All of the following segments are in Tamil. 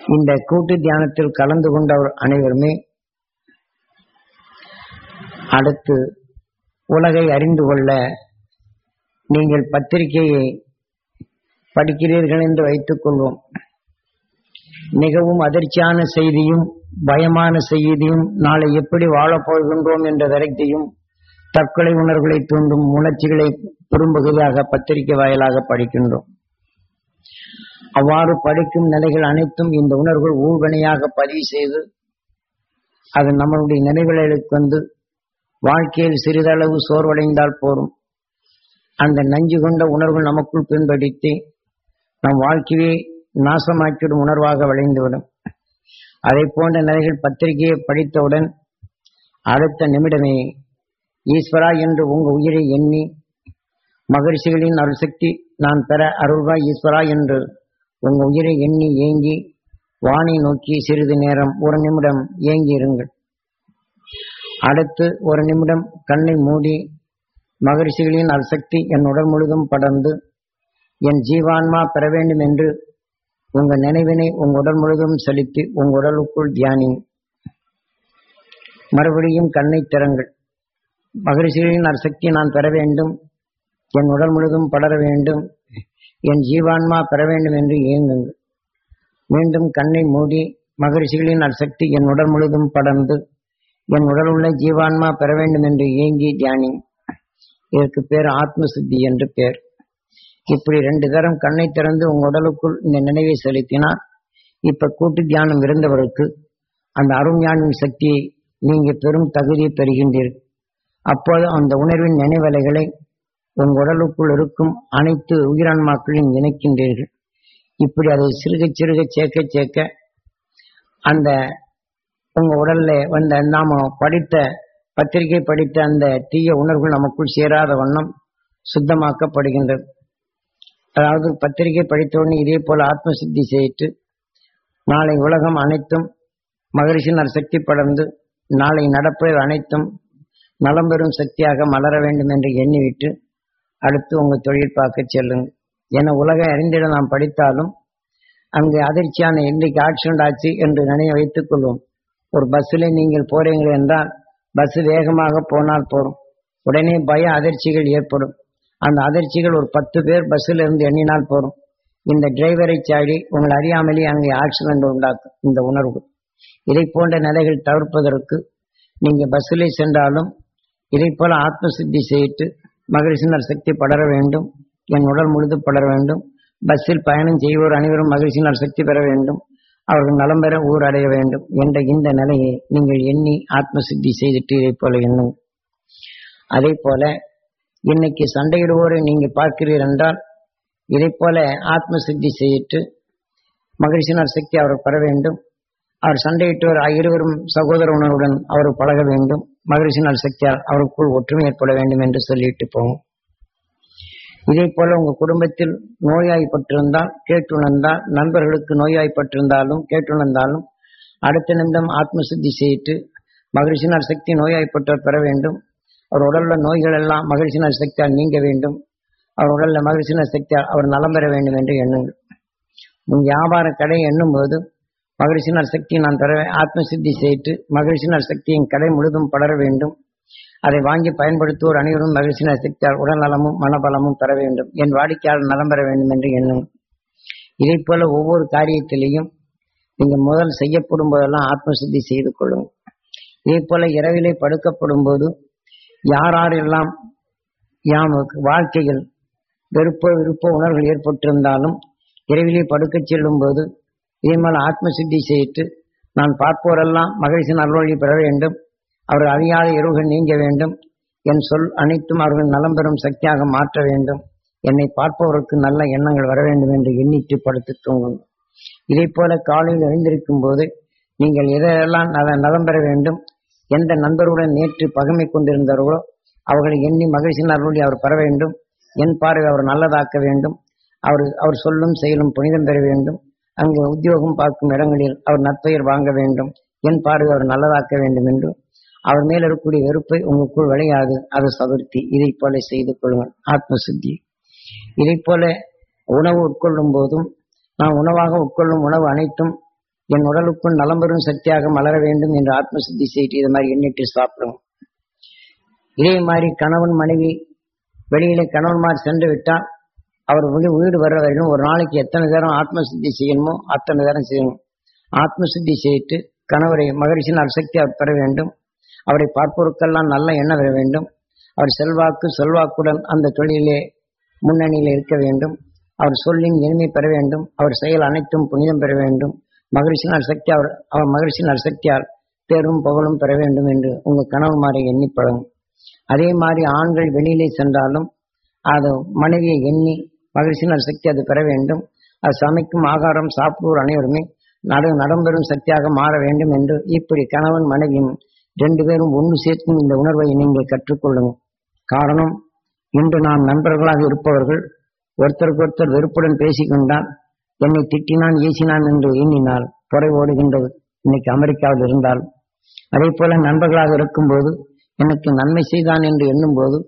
இந்த கூட்டு தியானத்தில் கலந்து கொண்டவர் அனைவருமே அடுத்து உலகை அறிந்து கொள்ள நீங்கள் பத்திரிகையை படிக்கிறீர்கள் என்று வைத்துக் கொள்வோம் மிகவும் அதிர்ச்சியான செய்தியும் பயமான செய்தியும் நாளை எப்படி வாழப் போகின்றோம் என்ற விரக்தியும் தற்கொலை உணர்வுகளை தூண்டும் உணர்ச்சிகளை பெரும்பகுதியாக பத்திரிகை வாயிலாக படிக்கின்றோம் அவ்வாறு படிக்கும் நிலைகள் அனைத்தும் இந்த உணர்வுகள் ஊழ்வனையாக பதிவு செய்து அது நம்மளுடைய நினைவுகளுக்கு வந்து வாழ்க்கையில் சிறிதளவு சோர்வடைந்தால் போரும் அந்த நஞ்சு கொண்ட உணர்வு நமக்குள் பின்படித்து நம் வாழ்க்கையை நாசமாக்கிடும் உணர்வாக விளைந்துவிடும் அதை போன்ற நிலைகள் பத்திரிகையை படித்தவுடன் அடுத்த நிமிடமே ஈஸ்வரா என்று உங்க உயிரை எண்ணி மகரிஷிகளின் அருள்சக்தி நான் பெற அருள்வாய் ஈஸ்வரா என்று உங்க உயிரை எண்ணி ஏங்கி வானை நோக்கி சிறிது நேரம் ஒரு நிமிடம் ஏங்கி இருங்கள் அடுத்து ஒரு நிமிடம் கண்ணை மூடி மகரிஷிகளின் அருசக்தி என் உடல் முழுதும் படர்ந்து என் ஜீவான்மா பெற வேண்டும் என்று உங்க நினைவினை உங்க உடல் முழுதும் செலுத்தி உங்க உடலுக்குள் தியானி மறுபடியும் கண்ணை திறங்கள் மகரிஷிகளின் அருசக்தி நான் பெற வேண்டும் என் உடல் முழுதும் படர வேண்டும் என் ஜீவான்மா பெற வேண்டும் என்று இயங்குங்கள் மீண்டும் கண்ணை மூடி மகரிஷிகளின் அசக்தி என் உடல் முழுதும் படர்ந்து என் உடல் உள்ள ஜீவான்மா பெற வேண்டும் என்று ஏங்கி தியானி இதற்கு பேர் ஆத்ம சித்தி என்று பேர் இப்படி ரெண்டு தரம் கண்ணை திறந்து உங்க உடலுக்குள் இந்த நினைவை செலுத்தினால் இப்ப கூட்டு தியானம் இருந்தவருக்கு அந்த அருஞானின் சக்தியை நீங்க பெரும் தகுதியை பெறுகின்றீர்கள் அப்போது அந்த உணர்வின் நினைவலைகளை உங்க உடலுக்குள் இருக்கும் அனைத்து உயிரான்மாக்களையும் இணைக்கின்றீர்கள் இப்படி அதை சிறுக சிறுக சேர்க்க சேர்க்க அந்த உங்க உடல்ல வந்த நாம படித்த பத்திரிகை படித்த அந்த தீய உணர்வு நமக்குள் சேராத வண்ணம் சுத்தமாக்கப்படுகின்றது அதாவது பத்திரிகை படித்தவுடனே இதே போல ஆத்ம சித்தி செய்யிட்டு நாளை உலகம் அனைத்தும் மகரிஷினர் சக்தி படர்ந்து நாளை நடப்பது அனைத்தும் நலம் பெறும் சக்தியாக மலர வேண்டும் என்று எண்ணிவிட்டு அடுத்து உங்க தொழில் பார்க்க செல்லுங்க என உலகை அறிந்திட நாம் படித்தாலும் அங்கு அதிர்ச்சியான இன்றைக்கு ஆக்சிடென்ட் ஆச்சு என்று நினைவு வைத்துக் கொள்வோம் ஒரு பஸ்ஸில் நீங்கள் போறீங்கள் என்றால் பஸ் வேகமாக போனால் போரும் உடனே பய அதிர்ச்சிகள் ஏற்படும் அந்த அதிர்ச்சிகள் ஒரு பத்து பேர் பஸ்ஸில் இருந்து எண்ணினால் போரும் இந்த டிரைவரை சாடி உங்கள் அறியாமலே அங்கே ஆக்சிடென்ட் உண்டாக்கும் இந்த உணர்வு இதை போன்ற நிலைகள் தவிர்ப்பதற்கு நீங்க பஸ்ஸிலே சென்றாலும் இதை போல ஆத்ம சித்தி செய்யிட்டு மகிழ்ச்சியினர் சக்தி படர வேண்டும் என் உடல் முழுது படர வேண்டும் பஸ்ஸில் பயணம் செய்வோர் அனைவரும் மகிழ்ச்சியினர் சக்தி பெற வேண்டும் அவர்கள் நலம் பெற ஊர் அடைய வேண்டும் என்ற இந்த நிலையை நீங்கள் எண்ணி ஆத்ம சித்தி செய்துட்டு இதை போல எண்ணுங்க அதே போல இன்னைக்கு சண்டையிடுவோரை நீங்க பார்க்கிறீர் என்றால் இதை போல ஆத்ம சித்தி செய்யிட்டு மகிழ்ச்சியினர் சக்தி அவர் பெற வேண்டும் அவர் சண்டையிட்டவர் இருவரும் சகோதர உணர்வுடன் அவர் பழக வேண்டும் மகிழ்ச்சியினால் சக்தியால் அவருக்குள் ஒற்றுமை ஏற்பட வேண்டும் என்று சொல்லிட்டு போவோம் இதே போல உங்க குடும்பத்தில் நோயாய்ப்பட்டிருந்தால் கேட்டுணர்ந்தால் நண்பர்களுக்கு நோயாய்ப்பட்டிருந்தாலும் கேட்டுணர்ந்தாலும் அடுத்த நிமிடம் ஆத்ம சித்தி செய்யிட்டு மகிழ்ச்சியினால் சக்தி நோயாய்ப்பட்டவர் பெற வேண்டும் அவர் உடல்ல நோய்கள் எல்லாம் மகிழ்ச்சியினால் சக்தியால் நீங்க வேண்டும் அவர் உடல்ல மகிழ்ச்சியினால் சக்தியால் அவர் நலம் பெற வேண்டும் என்று எண்ணுங்கள் உங்க வியாபார கடை எண்ணும் போது மகிழ்ச்சியினால் சக்தி நான் பெற ஆத்ம சித்தி செய்து மகிழ்ச்சியினால் சக்தியின் கடை முழுதும் படர வேண்டும் அதை வாங்கி பயன்படுத்துவோர் அனைவரும் மகிழ்ச்சியினால் சக்தியால் உடல் நலமும் மனபலமும் பெற வேண்டும் என் வாடிக்கையாளர் நலம் பெற வேண்டும் என்று எண்ணும் இதை போல ஒவ்வொரு காரியத்திலையும் நீங்க முதல் செய்யப்படும் போதெல்லாம் ஆத்ம சித்தி செய்து கொள்ளுங்கள் இதே போல இரவிலே படுக்கப்படும் போது யாரெல்லாம் யாம் வாழ்க்கையில் வெறுப்ப விருப்ப உணர்வுகள் ஏற்பட்டிருந்தாலும் இரவிலே படுக்கச் செல்லும் போது இதேமாதிரி ஆத்ம சித்தி செய்யிட்டு நான் பார்ப்போரெல்லாம் மகிழ்ச்சியின் அருள்வழி பெற வேண்டும் அவர்கள் அறியாத இரவுகள் நீங்க வேண்டும் என் சொல் அனைத்தும் அவர்கள் நலம் பெறும் சக்தியாக மாற்ற வேண்டும் என்னை பார்ப்பவருக்கு நல்ல எண்ணங்கள் வர வேண்டும் என்று எண்ணிட்டு படுத்து தூங்கும் இதை போல காலையில் எழுந்திருக்கும் போது நீங்கள் எதையெல்லாம் நல நலம் பெற வேண்டும் எந்த நண்பருடன் நேற்று பகமை கொண்டிருந்தார்களோ அவர்களை எண்ணி மகிழ்ச்சியின் அருளி அவர் பெற வேண்டும் என் பார்வை அவர் நல்லதாக்க வேண்டும் அவர் அவர் சொல்லும் செயலும் புனிதம் பெற வேண்டும் அங்கு உத்தியோகம் பார்க்கும் இடங்களில் அவர் நற்பெயர் வாங்க வேண்டும் என் பார்வை அவர் நல்லதாக்க வேண்டும் என்று அவர் மேல் இருக்கக்கூடிய வெறுப்பை உங்களுக்குள் விளையாது அது சதுர்த்தி இதை போல செய்து கொள்ளுங்கள் ஆத்ம சித்தி இதை போல உணவு உட்கொள்ளும் போதும் நாம் உணவாக உட்கொள்ளும் உணவு அனைத்தும் என் உடலுக்குள் நலம் பெறும் சக்தியாக மலர வேண்டும் என்று ஆத்ம சித்தி செய்து இது மாதிரி எண்ணிட்டு சாப்பிடும் இதே மாதிரி கணவன் மனைவி வெளியில கணவன்மார் சென்று விட்டால் அவர் வந்து வீடு வர்ற வரைக்கும் ஒரு நாளைக்கு எத்தனை நேரம் ஆத்ம சித்தி செய்யணுமோ அத்தனை நேரம் செய்யணும் ஆத்ம சித்தி செய்துட்டு கணவரை மகரிஷின் அசக்தி அவர் பெற வேண்டும் அவரை பார்ப்போருக்கெல்லாம் நல்ல எண்ணம் வர வேண்டும் அவர் செல்வாக்கு செல்வாக்குடன் அந்த தொழிலே முன்னணியில் இருக்க வேண்டும் அவர் சொல்லின் இனிமை பெற வேண்டும் அவர் செயல் அனைத்தும் புனிதம் பெற வேண்டும் மகரிஷின் சக்தி அவர் அவர் மகரிஷின் சக்தியால் பேரும் புகழும் பெற வேண்டும் என்று உங்க கணவன்மாரை எண்ணி பழகும் அதே மாதிரி ஆண்கள் வெளியிலே சென்றாலும் அது மனைவியை எண்ணி மகிழ்ச்சியின் சக்தி அது பெற வேண்டும் அது சமைக்கும் ஆகாரம் சாப்பிடுவோர் அனைவருமே நடு நடம்பெறும் சக்தியாக மாற வேண்டும் என்று இப்படி கணவன் மனைவியும் ரெண்டு பேரும் ஒன்று சேர்க்கும் இந்த உணர்வை நீங்கள் கற்றுக்கொள்ளுங்கள் காரணம் இன்று நாம் நண்பர்களாக இருப்பவர்கள் ஒருத்தருக்கு ஒருத்தர் வெறுப்புடன் பேசிக்கொண்டால் என்னை திட்டினான் ஏசினான் என்று எண்ணினால் புறை ஓடுகின்றது இன்னைக்கு அமெரிக்காவில் இருந்தால் அதே போல நண்பர்களாக இருக்கும்போது எனக்கு நன்மை செய்தான் என்று எண்ணும்போது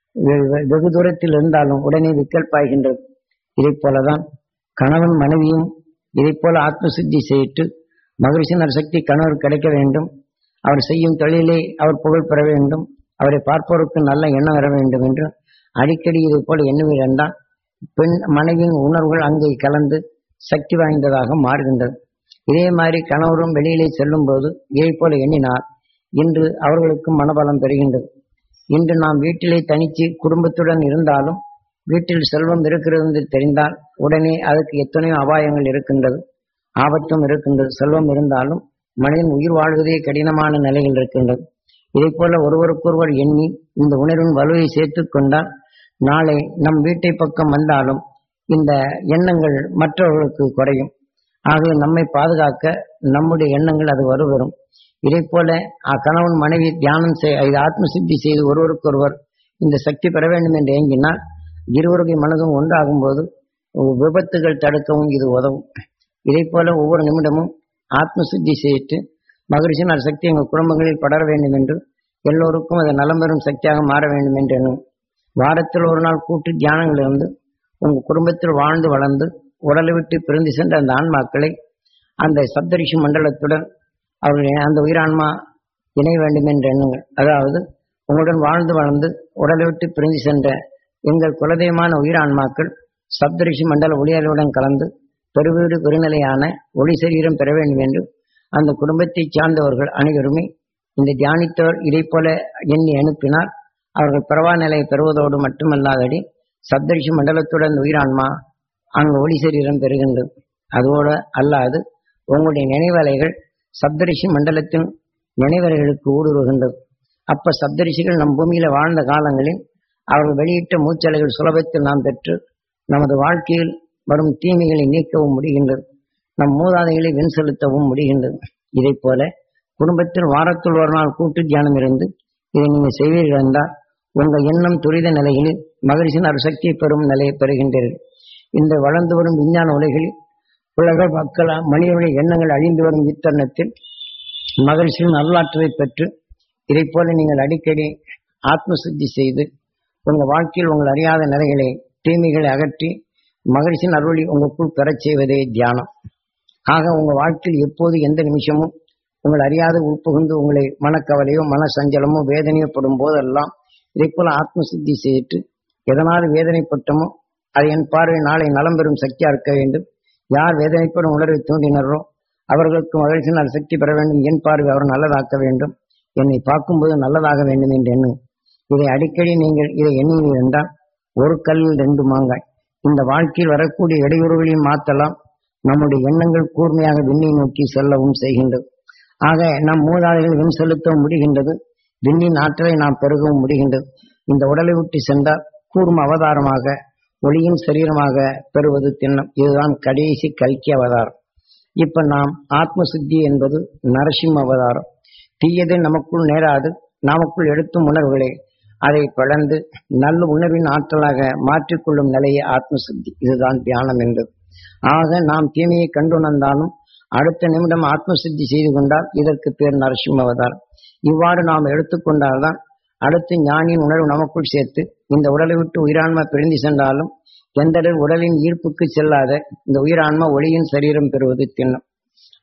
வெகு தூரத்தில் இருந்தாலும் உடனே விக்கல்பாய்கின்றது இதை போலதான் கணவன் மனைவியும் இதை போல ஆத்ம சித்தி செய்யிட்டு மகிழ்ச்சியின் சக்தி கணவர் கிடைக்க வேண்டும் அவர் செய்யும் தொழிலை அவர் புகழ் பெற வேண்டும் அவரை பார்ப்போருக்கு நல்ல எண்ணம் வர வேண்டும் என்று அடிக்கடி இது போல எண்ணுவீர்கள் பெண் மனைவியின் உணர்வுகள் அங்கே கலந்து சக்தி வாய்ந்ததாக மாறுகின்றது இதே மாதிரி கணவரும் வெளியிலே செல்லும் போது இதை போல எண்ணினார் இன்று அவர்களுக்கு மனபலம் பெறுகின்றது இன்று நாம் வீட்டிலே தனித்து குடும்பத்துடன் இருந்தாலும் வீட்டில் செல்வம் இருக்கிறது என்று தெரிந்தால் உடனே அதுக்கு எத்தனையோ அபாயங்கள் இருக்கின்றது ஆபத்தும் இருக்கின்றது செல்வம் இருந்தாலும் மனிதன் உயிர் வாழ்வதே கடினமான நிலையில் இருக்கின்றது இதை போல ஒருவருக்கொருவர் எண்ணி இந்த உணர்வின் வலுவை சேர்த்து கொண்டால் நாளை நம் வீட்டை பக்கம் வந்தாலும் இந்த எண்ணங்கள் மற்றவர்களுக்கு குறையும் ஆகவே நம்மை பாதுகாக்க நம்முடைய எண்ணங்கள் அது வருவரும் இதை போல கணவன் மனைவி தியானம் செய் ஆத்ம சித்தி செய்து ஒருவருக்கொருவர் இந்த சக்தி பெற வேண்டும் என்று ஏங்கினால் இருவருடைய மனதும் ஒன்றாகும் போது விபத்துகள் தடுக்கவும் இது உதவும் இதை போல ஒவ்வொரு நிமிடமும் ஆத்ம சித்தி செய்து மகிழ்ச்சியின் சக்தி எங்கள் குடும்பங்களில் படர வேண்டும் என்று எல்லோருக்கும் அது நலம் பெறும் சக்தியாக மாற வேண்டும் என்று எண்ணும் வாரத்தில் ஒரு நாள் கூட்டு தியானங்கள் இருந்து உங்கள் குடும்பத்தில் வாழ்ந்து வளர்ந்து உடலை விட்டு பிரிந்து சென்ற அந்த ஆன்மாக்களை அந்த சப்தரிஷி மண்டலத்துடன் அவர்கள் அந்த உயிரான்மா இணை வேண்டும் என்று எண்ணுங்கள் அதாவது உங்களுடன் வாழ்ந்து வளர்ந்து உடலை விட்டு பிரிந்து சென்ற எங்கள் குலதெய்வமான உயிரான்மாக்கள் சப்தரிஷி மண்டல ஒளியலுடன் கலந்து பெருவீடு பெருநிலையான ஒளி சரீரம் பெற வேண்டும் என்று அந்த குடும்பத்தை சார்ந்தவர்கள் அனைவருமே இந்த தியானித்தவர் இதை போல எண்ணி அனுப்பினால் அவர்கள் பரவா நிலையை பெறுவதோடு மட்டுமல்லாதடி சப்தரிஷி மண்டலத்துடன் உயிரான்மா அங்கு ஒளி சரீரம் பெறுகின்றது அதோடு அல்லாது உங்களுடைய நினைவலைகள் சப்தரிஷி மண்டலத்தின் நினைவலைகளுக்கு ஊடுருவுகின்றது அப்ப சப்தரிஷிகள் நம் பூமியில வாழ்ந்த காலங்களில் அவர்கள் வெளியிட்ட மூச்சலைகள் சுலபத்தில் நாம் பெற்று நமது வாழ்க்கையில் வரும் தீமைகளை நீக்கவும் முடிகின்றது நம் மூதாதைகளை வெண் செலுத்தவும் முடிகின்றது இதை போல குடும்பத்தில் வாரத்தில் ஒரு நாள் கூட்டு தியானம் இருந்து இதை நீங்கள் செய்வீர்கள் என்றால் உங்கள் எண்ணம் துரித நிலைகளில் மகிழ்ச்சியின் அருசக்தியை பெறும் நிலையை பெறுகின்றீர்கள் இந்த வளர்ந்து வரும் விஞ்ஞான உலகில் உலக மக்கள் மனிதனுடைய எண்ணங்கள் அழிந்து வரும் இத்தருணத்தில் மகிழ்ச்சியின் அருளாற்றலை பெற்று இதை போல நீங்கள் அடிக்கடி ஆத்ம சுத்தி செய்து உங்கள் வாழ்க்கையில் உங்கள் அறியாத நிலைகளை தீமைகளை அகற்றி மகிழ்ச்சியின் அருளி உங்களுக்குள் பெறச் செய்வதே தியானம் ஆக உங்கள் வாழ்க்கையில் எப்போது எந்த நிமிஷமும் உங்கள் அறியாத உட்புகுந்து உங்களை மனக்கவலையோ மன சஞ்சலமோ வேதனையோ படும் போதெல்லாம் இதை போல ஆத்ம சித்தி செய்துட்டு எதனால் வேதனைப்பட்டமோ அது என் பார்வை நாளை நலம் பெறும் சக்தியா இருக்க வேண்டும் யார் வேதனைப்படும் உணர்வை தூண்டினரோ அவர்களுக்கு மகிழ்ச்சியினால் சக்தி பெற வேண்டும் என் பார்வை அவர் நல்லதாக்க வேண்டும் என்னை பார்க்கும்போது நல்லதாக வேண்டும் என்று எண்ணும் இதை அடிக்கடி நீங்கள் இதை எண்ணுங்கள் என்றால் ஒரு கல்லில் ரெண்டு மாங்காய் இந்த வாழ்க்கையில் வரக்கூடிய இடையூறுகளையும் மாற்றலாம் நம்முடைய எண்ணங்கள் கூர்மையாக விண்ணை நோக்கி செல்லவும் செய்கின்றது ஆக நம் மூதாதைகள் விண் செலுத்தவும் முடிகின்றது விண்ணின் ஆற்றலை நாம் பெருகவும் முடிகின்றது இந்த உடலை விட்டு சென்றால் கூர்ம அவதாரமாக ஒளியின் சரீரமாக பெறுவது திண்ணம் இதுதான் கடைசி கல்கி அவதாரம் இப்ப நாம் ஆத்ம சுத்தி என்பது நரசிம்ம அவதாரம் தீயதை நமக்குள் நேராது நமக்குள் எடுத்தும் உணர்வுகளை அதை பிளந்து நல்ல உணர்வின் ஆற்றலாக மாற்றிக்கொள்ளும் நிலையை ஆத்ம சுத்தி இதுதான் தியானம் என்பது ஆக நாம் தீமையை கண்டுணர்ந்தாலும் அடுத்த நிமிடம் ஆத்ம சித்தி செய்து கொண்டால் இதற்கு பேர் நரசிம்ம அவதாரம் இவ்வாறு நாம் எடுத்துக்கொண்டால்தான் அடுத்து ஞானியின் உணர்வு நமக்குள் சேர்த்து இந்த உடலை விட்டு உயிரான்மா பிரிந்து சென்றாலும் எந்த உடலின் ஈர்ப்புக்கு செல்லாத இந்த உயிரான்மா ஒளியின் சரீரம் பெறுவது திண்ணம்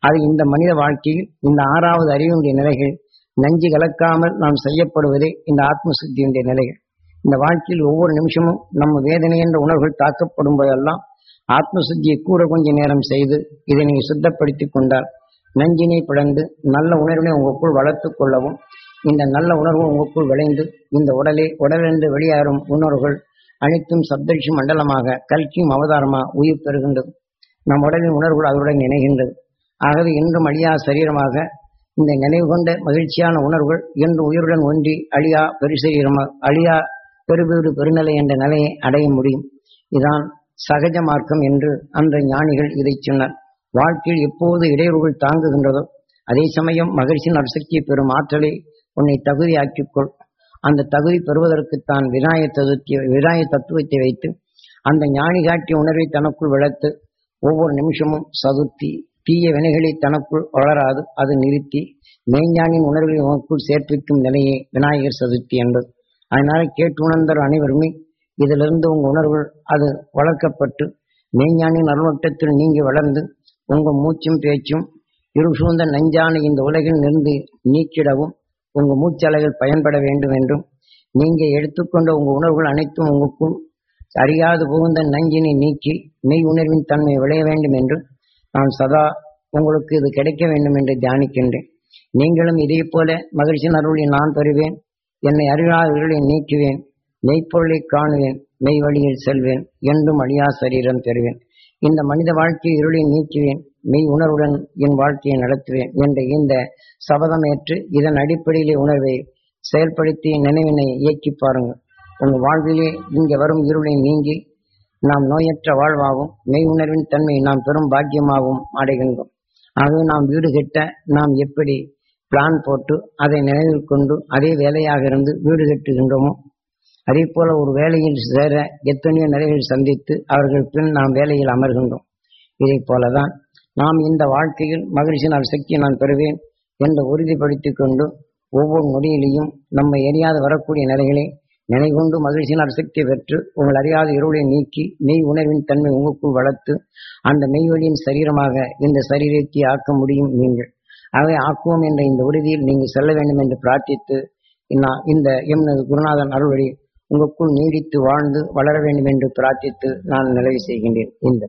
அது இந்த மனித வாழ்க்கையில் இந்த ஆறாவது அறிவினுடைய நிலைகள் நஞ்சு கலக்காமல் நாம் செய்யப்படுவதே இந்த ஆத்ம சுத்தியுடைய நிலைகள் இந்த வாழ்க்கையில் ஒவ்வொரு நிமிஷமும் நம்ம வேதனை என்ற உணர்வுகள் தாக்கப்படும் போதெல்லாம் ஆத்ம சுத்தியை கூட கொஞ்ச நேரம் செய்து இதை நீங்கள் சுத்தப்படுத்திக் கொண்டால் நஞ்சினை பிளந்து நல்ல உணர்வினை உங்களுக்குள் வளர்த்துக் கொள்ளவும் இந்த நல்ல உணர்வு உங்களுக்குள் விளைந்து இந்த உடலே உடலிருந்து வெளியேறும் உணர்வுகள் அனைத்தும் சப்தரிஷி மண்டலமாக கல்கியும் அவதாரமாக உயிர் பெறுகின்றது நம் உடலின் உணர்வுகள் அவருடன் இணைகின்றது ஆகவே என்றும் அழியா சரீரமாக இந்த நினைவு கொண்ட மகிழ்ச்சியான உணர்வுகள் என்று உயிருடன் ஒன்றி அழியா பெருசரீரமாக அழியா பெருவீடு பெருநிலை என்ற நிலையை அடைய முடியும் இதான் சகஜ மார்க்கம் என்று அந்த ஞானிகள் இதை சொன்னார் வாழ்க்கையில் எப்போது இடையூறுகள் தாங்குகின்றதோ அதே சமயம் மகிழ்ச்சியின் அசக்தியை பெறும் ஆற்றலை உன்னை தகுதியாக்கிக்கொள் அந்த தகுதி பெறுவதற்குத்தான் விநாயக தத்துவத்தை விநாயக தத்துவத்தை வைத்து அந்த ஞானி காட்டிய உணர்வை தனக்குள் வளர்த்து ஒவ்வொரு நிமிஷமும் சதுர்த்தி தீய வினைகளை தனக்குள் வளராது அது நிறுத்தி மெய்ஞானின் உணர்வை உனக்குள் சேர்ப்பிக்கும் நிலையே விநாயகர் சதுர்த்தி என்பது அதனால கேட்டு உணர்ந்தர் அனைவருமே இதிலிருந்து உங்க உணர்வுகள் அது வளர்க்கப்பட்டு மெய்ஞானின் அருள்வட்டத்தில் நீங்கி வளர்ந்து உங்க மூச்சும் பேச்சும் இரு சூழ்ந்த நஞ்சான இந்த உலகில் இருந்து நீக்கிடவும் உங்க மூச்சலைகள் பயன்பட வேண்டும் என்றும் நீங்க எடுத்துக்கொண்ட உங்க உணர்வுகள் அனைத்தும் உங்களுக்குள் அறியாது புகுந்த நஞ்சினை நீக்கி மெய் உணர்வின் தன்மை விளைய வேண்டும் என்று நான் சதா உங்களுக்கு இது கிடைக்க வேண்டும் என்று தியானிக்கின்றேன் நீங்களும் இதே போல மகிழ்ச்சியின் அருளை நான் பெறுவேன் என்னை அறியாதவர்களை நீக்குவேன் மெய்ப்பொருளை காணுவேன் மெய் வழியில் செல்வேன் என்றும் அழியா சரீரம் பெறுவேன் இந்த மனித வாழ்க்கை இருளை நீக்குவேன் மெய் உணர்வுடன் என் வாழ்க்கையை நடத்துவேன் என்ற இந்த சபதம் ஏற்று இதன் அடிப்படையிலே உணர்வை செயல்படுத்தி நினைவினை இயக்கி பாருங்கள் உங்க வாழ்விலே இங்கே வரும் இருளை நீங்கி நாம் நோயற்ற வாழ்வாகவும் மெய் உணர்வின் தன்மை நாம் பெரும் பாக்கியமாகவும் அடைகின்றோம் ஆகவே நாம் வீடு கட்ட நாம் எப்படி பிளான் போட்டு அதை நினைவில் கொண்டு அதே வேலையாக இருந்து வீடு கட்டுகின்றோமோ அதே போல ஒரு வேலையில் சேர எத்தனையோ நிலைகள் சந்தித்து அவர்கள் பின் நாம் வேலையில் அமர்கின்றோம் இதை போலதான் நாம் இந்த வாழ்க்கையில் மகிழ்ச்சியினால் சக்தியை நான் பெறுவேன் என்று உறுதிப்படுத்திக் கொண்டு ஒவ்வொரு நொடியிலையும் நம்ம எரியாது வரக்கூடிய நிலைகளை நினைகொண்டு மகிழ்ச்சியினால் சக்தியை பெற்று உங்கள் அறியாத இருளை நீக்கி மெய் உணர்வின் தன்மை உங்களுக்குள் வளர்த்து அந்த மெய்வழியின் சரீரமாக இந்த சரீரத்தை ஆக்க முடியும் நீங்கள் ஆகவே ஆக்குவோம் என்ற இந்த உறுதியில் நீங்கள் செல்ல வேண்டும் என்று பிரார்த்தித்து நான் இந்த எம்னது குருநாதன் அருள்வழி உங்களுக்குள் நீடித்து வாழ்ந்து வளர வேண்டும் என்று பிரார்த்தித்து நான் நிறைவு செய்கின்றேன் இந்த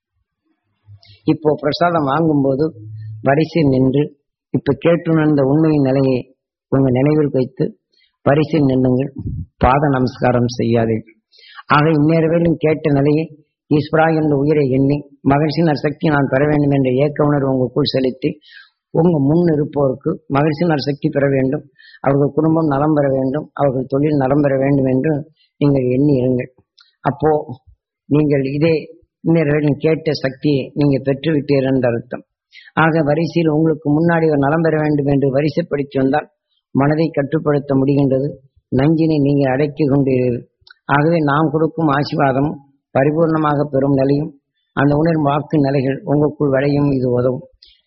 இப்போ பிரசாதம் வாங்கும்போது வரிசை நின்று இப்ப கேட்டுணர்ந்த உண்மையின் நிலையை உங்க நினைவில் வைத்து வரிசை நின்றுங்கள் பாத நமஸ்காரம் செய்யாதீர்கள் ஆக இந்நேரவேலும் கேட்ட நிலையை ஈஸ்வரா என்ற உயிரை எண்ணி மகிழ்ச்சியின் சக்தி நான் பெற வேண்டும் என்ற ஏக்க உணர்வு உங்களுக்குள் செலுத்தி உங்க முன் இருப்போருக்கு மகிழ்ச்சியின் சக்தி பெற வேண்டும் அவர்கள் குடும்பம் நலம் பெற வேண்டும் அவர்கள் தொழில் நலம் பெற வேண்டும் என்று நீங்கள் எண்ணி இருங்கள் அப்போ நீங்கள் இதே இன்னொரு கேட்ட சக்தியை நீங்க பெற்றுவிட்டீர்கள் என்ற அர்த்தம் ஆக வரிசையில் உங்களுக்கு முன்னாடி ஒரு நலம் பெற வேண்டும் என்று வரிசைப்படுத்தி வந்தால் மனதை கட்டுப்படுத்த முடிகின்றது நஞ்சினை நீங்கள் அடக்கி கொண்டீர்கள் ஆகவே நாம் கொடுக்கும் ஆசீர்வாதம் பரிபூர்ணமாக பெறும் நிலையும் அந்த உணர்வு வாக்கு நிலைகள் உங்களுக்குள் விளையும் இது உதவும்